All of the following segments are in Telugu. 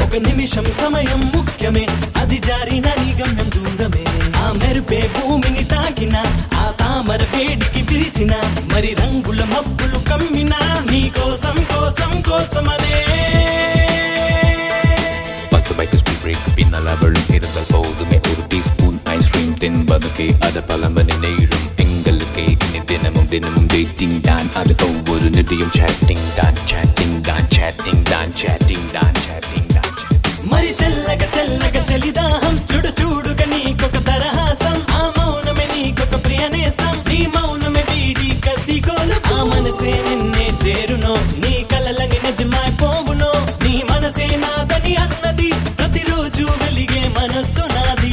ఒక నిమిషం సమయం ముఖ్యమే అది జారిన నీ గమ్యం దూరమే ఆ మెరుపే భూమిని తాకిన ఆ తామర వేడికి విరిసిన మరి రంగుల మబ్బులు కమ్మిన నీ కోసం కోసం కోసమనే പത്ത് ബൈക്ക് സ്പീഡ് ബ്രേക്ക് പിന്നല വെള്ളിരുന്നൽ പോകുമേ ഒരു ടീസ്പൂൺ ഐസ്ക്രീം തിൻപതുക്കെ അത് പലമ്പന് നേരും എങ്കലുക്കെ ഇനി ദിനമും ദിനമും ഡേറ്റിംഗ് ഡാൻ അത് ഒവ്വൊരു നിധിയും ചാറ്റിംഗ് ഡാൻ ചാറ്റിംഗ് ഡാൻ ചാറ്റിംഗ് ഡാൻ ചാറ്റിംഗ് ഡാൻ ചാറ്റിംഗ് ഡാൻ మరి చల్లగ చల్లగ చలిదాహం చూడు చూడుగా నీకొక తరహాసం ఆ మౌనమే నీకొక ప్రియనేస్తం నీ మౌనమే వీడి కసిగోలు ఆ మనసే నిన్నే చేరునో నీ కలలని నిజమైపోవునో నీ మనసే నాదని అన్నది ప్రతిరోజు వెలిగే మనస్సు నాది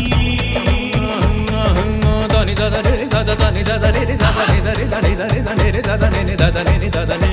దని దద ని దద దని దద ని దద ని దద ని దద ని దద ని దద ని దద ని దద